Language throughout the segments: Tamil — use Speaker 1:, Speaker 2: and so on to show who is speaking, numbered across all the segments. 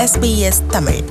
Speaker 1: SBS தமிழ்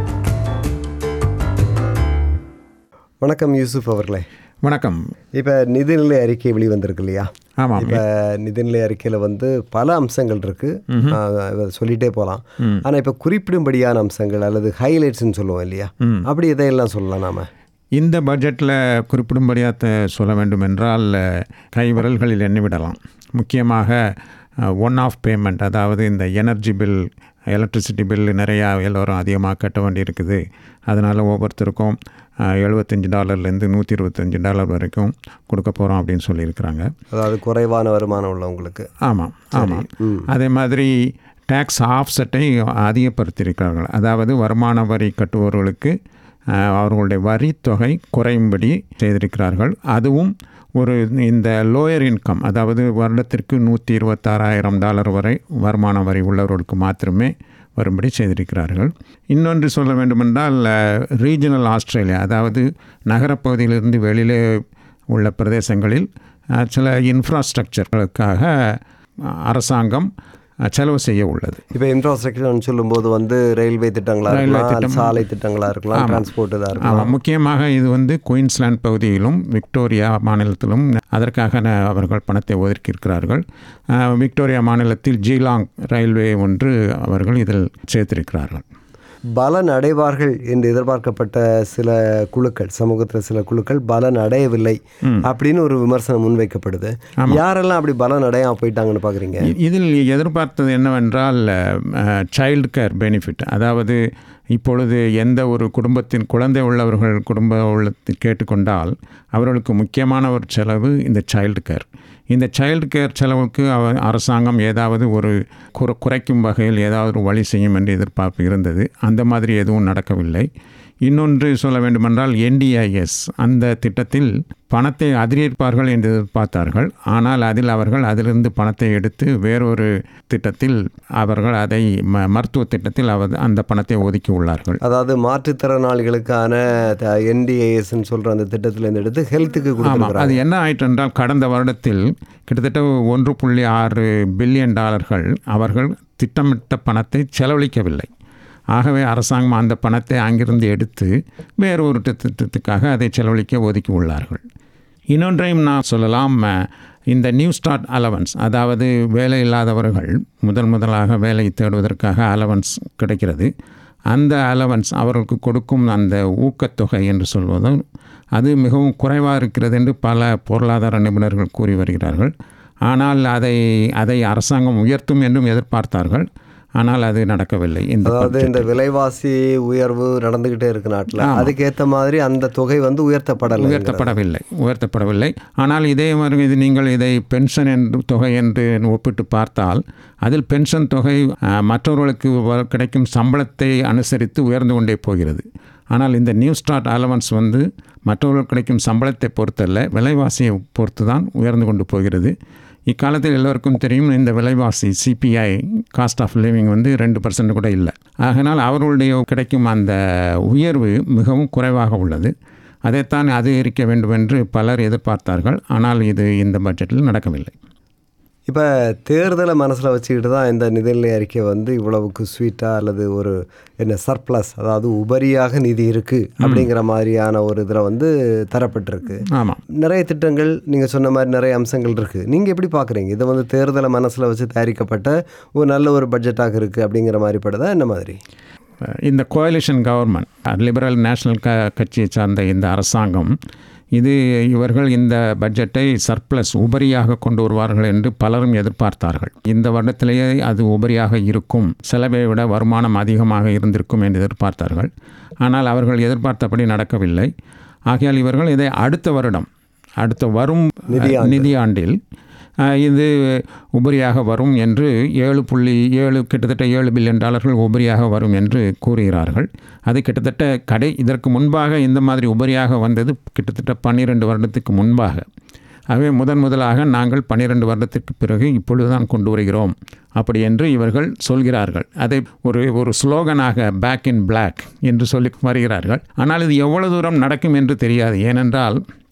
Speaker 2: வணக்கம் யூசுப் அவர்களே
Speaker 3: வணக்கம்
Speaker 2: இப்போ நிதிநிலை அறிக்கை வெளிவந்திருக்கு இல்லையா
Speaker 3: ஆமாம்
Speaker 2: இப்போ நிதிநிலை அறிக்கையில் வந்து பல அம்சங்கள் இருக்குது சொல்லிட்டே போகலாம் ஆனால் இப்போ குறிப்பிடும்படியான அம்சங்கள் அல்லது ஹைலைட்ஸ்னு சொல்லுவோம் இல்லையா அப்படி இதையெல்லாம் சொல்லலாம் நாம
Speaker 3: இந்த பட்ஜெட்டில் குறிப்பிடும்படியாக சொல்ல வேண்டும் என்றால் அஹ், கைவிரல்களில் எண்ணிவிடலாம் முக்கியமாக ஒன் ஆஃப் பேமெண்ட் அதாவது இந்த எனர்ஜி பில் எலக்ட்ரிசிட்டி பில் நிறையா எல்லோரும் அதிகமாக கட்ட வேண்டியிருக்குது அதனால் ஒவ்வொருத்தருக்கும் எழுபத்தஞ்சி டாலர்லேருந்து நூற்றி இருபத்தஞ்சி டாலர் வரைக்கும் கொடுக்க போகிறோம் அப்படின்னு சொல்லியிருக்கிறாங்க
Speaker 2: அதாவது குறைவான வருமானம் உள்ளவங்களுக்கு
Speaker 3: ஆமாம் ஆமாம் அதே மாதிரி டேக்ஸ் ஆஃப்செட்டை அதிகப்படுத்தியிருக்கிறார்கள் அதாவது வருமான வரி கட்டுபவர்களுக்கு அஹ், அவர்களுடைய வரி தொகை குறையும்படி செய்திருக்கிறார்கள் அதுவும் ஒரு இந்த லோயர் இன்கம் அதாவது வருடத்திற்கு நூற்றி இருபத்தாறாயிரம் டாலர் வரை வருமான வரி உள்ளவர்களுக்கு மாத்திரமே வரும்படி செய்திருக்கிறார்கள் இன்னொன்று சொல்ல வேண்டுமென்றால் ரீஜனல் ஆஸ்திரேலியா அதாவது நகரப்பகுதியிலிருந்து வெளியிலே உள்ள பிரதேசங்களில் அஹ், சில இன்ஃப்ராஸ்ட்ரக்சர்களுக்காக அஹ், அரசாங்கம் அஹ், செலவு செய்ய உள்ளது
Speaker 2: இப்போ இன்ஃப்ராஸ்ட்ரக்சர்னு சொல்லும்போது வந்து ரயில்வே திட்டங்களா
Speaker 3: ரயில்வே
Speaker 2: இருக்கலாம்
Speaker 3: திட்டம்.
Speaker 2: சாலை திட்டங்களா இருக்கலாம் டிரான்ஸ்போர்ட் இதாக இருக்கலாம்
Speaker 3: ஆமாம் முக்கியமாக இது வந்து குயின்ஸ்லாந்து பகுதியிலும் விக்டோரியா மாநிலத்திலும் அதற்காக ந- அவர்கள் பணத்தை ஒதுக்கியிருக்கிறார்கள் அஹ், விக்டோரியா மாநிலத்தில் ஜீலாங் ரயில்வே ஒன்று அவர்கள் இதில் சேர்த்திருக்கிறார்கள்
Speaker 2: பலன் அடைவார்கள் என்று எதிர்பார்க்கப்பட்ட சில குழுக்கள் சமூகத்தில் சில குழுக்கள் பலன் அடையவில்லை அப்படின்னு ஒரு விமர்சனம் முன்வைக்கப்படுது யாரெல்லாம் அப்படி பலன் அடையாம போயிட்டாங்கன்னு பார்க்குறீங்க
Speaker 3: இ- இதில் எதிர்பார்த்தது என்னவென்றால் சைல்டு கேர் பெனிஃபிட் அதாவது இப்பொழுது எந்த ஒரு குடும்பத்தின் குழந்தை உள்ளவர்கள் குடும்ப உள்ளத்தை கேட்டுக்கொண்டால் அவர்களுக்கு முக்கியமான ஒரு செலவு இந்த சைல்டு கேர் இந்த சைல்டு கேர் செலவுக்கு அவ அரசாங்கம் ஏதாவது ஒரு குற குறைக்கும் வகையில் ஏதாவது ஒரு வழி செய்யும் என்று எதிர்பார்ப்பு இருந்தது அந்த மாதிரி எதுவும் நடக்கவில்லை இன்னொன்று சொல்ல வேண்டுமென்றால் என்டிஐஎஸ் அந்த திட்டத்தில் பணத்தை அதிகரிப்பார்கள் என்று எதிர்பார்த்தார்கள் ஆனால் அதில் அவர்கள் அதிலிருந்து பணத்தை எடுத்து வேறொரு திட்டத்தில் அவர்கள் அதை ம மருத்துவ திட்டத்தில் அவர் அந்த பணத்தை ஒதுக்கி உள்ளார்கள்
Speaker 2: அதாவது மாற்றுத்திறனாளிகளுக்கான என்டிஏஎஸ்ன்னு சொல்கிற அந்த திட்டத்திலேருந்து எடுத்து ஹெல்த்துக்கு
Speaker 3: ஆமாம்
Speaker 2: கொடுத்துருக்குறாங்க
Speaker 3: அது என்ன ஆயிற்று என்றால் கடந்த வருடத்தில் கிட்டத்தட்ட ஒன்று புள்ளி ஆறு பில்லியன் டாலர்கள் அவர்கள் திட்டமிட்ட பணத்தை செலவழிக்கவில்லை ஆகவே அரசாங்கம் அந்த பணத்தை அங்கிருந்து எடுத்து வேறொரு திட்டத்துக்காக அதை செலவழிக்க ஒதுக்கி உள்ளார்கள் இன்னொன்றையும் நான் சொல்லலாம் அஹ், இந்த நியூ ஸ்டார்ட் அலவன்ஸ் அதாவது வேலை இல்லாதவர்கள் முதல் முதலாக வேலை தேடுவதற்காக அலவன்ஸ் கிடைக்கிறது அந்த அலவன்ஸ் அவர்களுக்கு கொடுக்கும் அந்த ஊக்கத்தொகை என்று சொல்வதும் அது மிகவும் குறைவாக இருக்கிறது என்று பல பொருளாதார நிபுணர்கள் கூறி வருகிறார்கள் ஆனால் அதை அதை அரசாங்கம் உயர்த்தும் என்றும் எதிர்பார்த்தார்கள் ஆனால் அது நடக்கவில்லை இந்த
Speaker 2: அதாவது இந்த விலைவாசி உயர்வு நடந்துக்கிட்டே இருக்கு நாட்டில் அதுக்கேற்ற மாதிரி அந்த தொகை வந்து உயர்த்தப்படலை
Speaker 3: உயர்த்தப்படவில்லை உயர்த்தப்படவில்லை ஆனால் இதே மாதிரி இது நீங்கள் இதை பென்ஷன் என்று தொகை என்று ஒப்பிட்டு பார்த்தால் அதில் பென்ஷன் தொகை அஹ், மற்றவர்களுக்கு வ- கிடைக்கும் சம்பளத்தை அனுசரித்து உயர்ந்து கொண்டே போகிறது ஆனால் இந்த நியூ ஸ்டார்ட் அலவன்ஸ் வந்து மற்றவர்களுக்கு கிடைக்கும் சம்பளத்தை பொறுத்தல்ல விலைவாசியை பொறுத்து தான் உயர்ந்து கொண்டு போகிறது இக்காலத்தில் எல்லோருக்கும் தெரியும் இந்த விலைவாசி சிபிஐ காஸ்ட் ஆஃப் லிவிங் வந்து ரெண்டு பர்சன்ட் கூட இல்லை ஆகையினால் அவர்களுடைய கிடைக்கும் அந்த உயர்வு மிகவும் குறைவாக உள்ளது அதைத்தான் அதிகரிக்க வேண்டும் என்று பலர் எதிர்பார்த்தார்கள் ஆனால் இது இந்த பட்ஜெட்டில் நடக்கவில்லை
Speaker 2: இப்போ தேர்தலை மனசில் வச்சுக்கிட்டு தான் இந்த நிதிநிலை அறிக்கை வந்து இவ்வளவுக்கு ஸ்வீட்டாக அல்லது ஒரு என்ன சர்ப்ளஸ் அதாவது உபரியாக நிதி இருக்குது அப்படிங்கிற மாதிரியான ஒரு இதில் வந்து தரப்பட்டிருக்கு
Speaker 3: ஆமாம்
Speaker 2: நிறைய திட்டங்கள் நீங்கள் சொன்ன மாதிரி நிறைய அம்சங்கள் இருக்குது நீங்கள் எப்படி பார்க்குறீங்க இதை வந்து தேர்தலை மனசில் வச்சு தயாரிக்கப்பட்ட ஒரு நல்ல ஒரு பட்ஜெட்டாக இருக்குது அப்படிங்கிற மாதிரி படுதா என்ன மாதிரி
Speaker 3: இந்த கோயலிஷன் கவர்மெண்ட் லிபரல் நேஷனல் க கட்சியை சார்ந்த இந்த அரசாங்கம் இது இவர்கள் இந்த பட்ஜெட்டை சர்ப்ளஸ் உபரியாக கொண்டு வருவார்கள் என்று பலரும் எதிர்பார்த்தார்கள் இந்த வருடத்திலேயே அது உபரியாக இருக்கும் செலவை விட வருமானம் அதிகமாக இருந்திருக்கும் என்று எதிர்பார்த்தார்கள் ஆனால் அவர்கள் எதிர்பார்த்தபடி நடக்கவில்லை ஆகையால் இவர்கள் இதை அடுத்த வருடம் அடுத்த வரும் நிதியாண்டில் அஹ், இது உபரியாக வரும் என்று ஏழு புள்ளி ஏழு கிட்டத்தட்ட ஏழு பில்லியன் டாலர்கள் உபரியாக வரும் என்று கூறுகிறார்கள் அது கிட்டத்தட்ட கடை இதற்கு முன்பாக இந்த மாதிரி உபரியாக வந்தது கிட்டத்தட்ட பன்னிரெண்டு வருடத்துக்கு முன்பாக ஆகவே முதன் முதலாக நாங்கள் பன்னிரெண்டு வருடத்திற்கு பிறகு இப்பொழுதுதான் கொண்டு வருகிறோம் அப்படி என்று இவர்கள் சொல்கிறார்கள் அதை ஒரு ஒரு ஸ்லோகனாக பேக் இன் பிளாக் என்று சொல்லி வருகிறார்கள் ஆனால் இது எவ்வளவு தூரம் நடக்கும் என்று தெரியாது ஏனென்றால்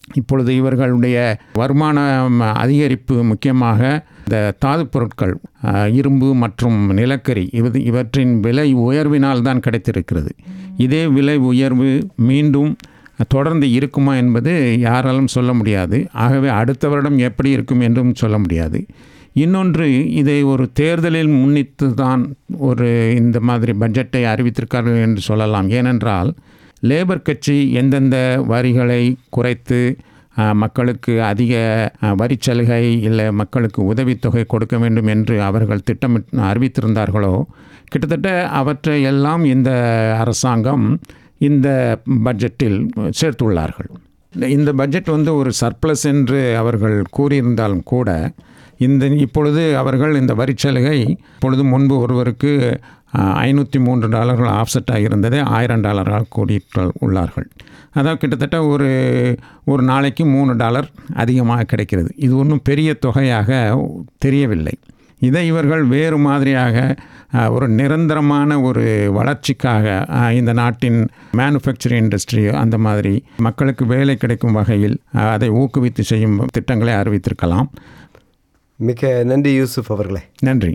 Speaker 3: இப்பொழுது இவர்களுடைய வருமானம் அதிகரிப்பு முக்கியமாக இந்த தாதுப் பொருட்கள் அஹ், இரும்பு மற்றும் நிலக்கரி இவது இவற்றின் விலை உயர்வினால் தான் கிடைத்திருக்கிறது இதே விலை உயர்வு மீண்டும் தொடர்ந்து இருக்குமா என்பது யாராலும் சொல்ல முடியாது ஆகவே அடுத்த வருடம் எப்படி இருக்கும் என்றும் சொல்ல முடியாது இன்னொன்று இதை ஒரு தேர்தலில் முன்னிட்டு தான் ஒரு இந்த மாதிரி பட்ஜெட்டை அறிவித்திருக்கார்கள் என்று சொல்லலாம் ஏனென்றால் லேபர் கட்சி எந்தெந்த வரிகளை குறைத்து அஹ், மக்களுக்கு அதிக அஹ், வரிச் சலுகை இல்லை மக்களுக்கு உதவித்தொகை கொடுக்க வேண்டும் என்று அவர்கள் திட்டமிட்டு அறிவித்திருந்தார்களோ கிட்டத்தட்ட அவற்றை எல்லாம் இந்த அரசாங்கம் இந்த பட்ஜெட்டில் சேர்த்துள்ளார்கள் இந்த பட்ஜெட் வந்து ஒரு சர்ப்ளஸ் என்று அவர்கள் கூறியிருந்தாலும் கூட இந்த இப்பொழுது அவர்கள் இந்த வரிச்சலுகை இப்பொழுது முன்பு ஒருவருக்கு ஐநூற்றி மூன்று டாலர்கள் ஆஃப்செட்டாக இருந்ததை ஆயிரம் டாலராக கூடிட்டு உள்ளார்கள் அதாவது கிட்டத்தட்ட ஒரு ஒரு நாளைக்கு மூணு டாலர் அதிகமாக கிடைக்கிறது இது ஒன்றும் பெரிய தொகையாக தெரியவில்லை இதை இவர்கள் வேறு மாதிரியாக அஹ், ஒரு நிரந்தரமான ஒரு வளர்ச்சிக்காக அஹ், இந்த நாட்டின் மேனுஃபேக்சரிங் இண்டஸ்ட்ரி அந்த மாதிரி மக்களுக்கு வேலை கிடைக்கும் வகையில் அஹ், அதை ஊக்குவித்து செய்யும் திட்டங்களை அறிவித்திருக்கலாம்
Speaker 2: மிக்க நன்றி யூசுப் அவர்களே
Speaker 3: நன்றி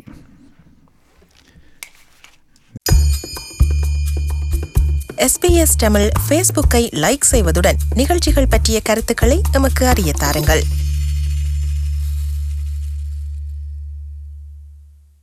Speaker 1: எஸ்பிஎஸ் தமிழ் ஃபேஸ்புக்கை லைக் செய்வதுடன் நிகழ்ச்சிகள் பற்றிய கருத்துக்களை எமக்கு அறிய தாருங்கள்